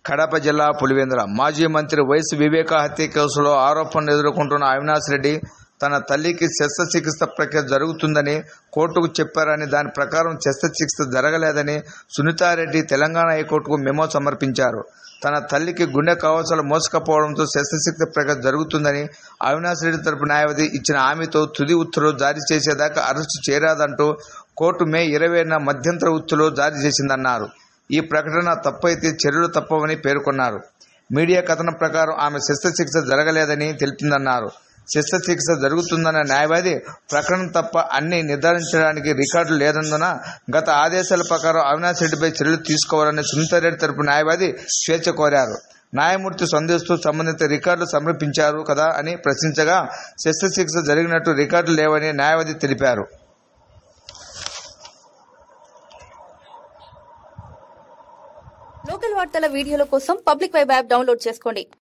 కడప జిల్లా పులివెందుల మాజీ మంత్రి వైఎస్ వివేక హత్య కేసులో ఆరోపణలు ఎదుర్కొంటున్న అవినాష్ రెడ్డి తన తల్లికి శస్త్రచికిత్స ప్రక్రియ జరుగుతుందని కోర్టుకు చెప్పారని దాని ప్రకారం శస్త్రచికిత్స జరగలేదని సునీతారెడ్డి తెలంగాణ హైకోర్టుకు మెమో సమర్పించారు తన తల్లికి గుండె కవచాలు మోసకపోవడంతో శస్త్రచికిత్స ప్రక్రియ జరుగుతుందని అవినాష్ రెడ్డి తరపు న్యాయవాది ఇచ్చిన హామీతో తుది ఉత్తర్వులు జారీ చేసేదాకా అరెస్టు చేయరాదంటూ కోర్టు మే ఇరవైన మధ్యంతర ఉత్తర్వులు జారీ చేసిందన్నారు ఈ ప్రకటన తప్పైతే చర్యలు తప్పవని పేర్కొన్నారు మీడియా కథనం ప్రకారం ఆమె శస్త్రచికిత్స జరగలేదని తెలిపిందన్నారు శస్త్రచికిత్స జరుగుతుందన్న న్యాయవాది ప్రకటన తప్ప అన్ని నిర్ధారించడానికి రికార్డు లేనందున గత ఆదేశాల ప్రకారం అవినాష్ రెడ్డిపై చర్యలు తీసుకోవాలని సునీతారెడ్డి తరపు న్యాయవాది స్వేచ్ఛ కోరారు న్యాయమూర్తి సందేశిస్తూ సంబంధిత రికార్డులు సమర్పించారు కదా అని ప్రశ్నించగా శస్త్రచికిత్స జరిగినట్టు రికార్డులు లేవని న్యాయవాది తెలిపారు లోకల్ వార్తల వీడియోల కోసం పబ్లిక్ వెబ్ యాప్ డౌన్లోడ్ చేసుకోండి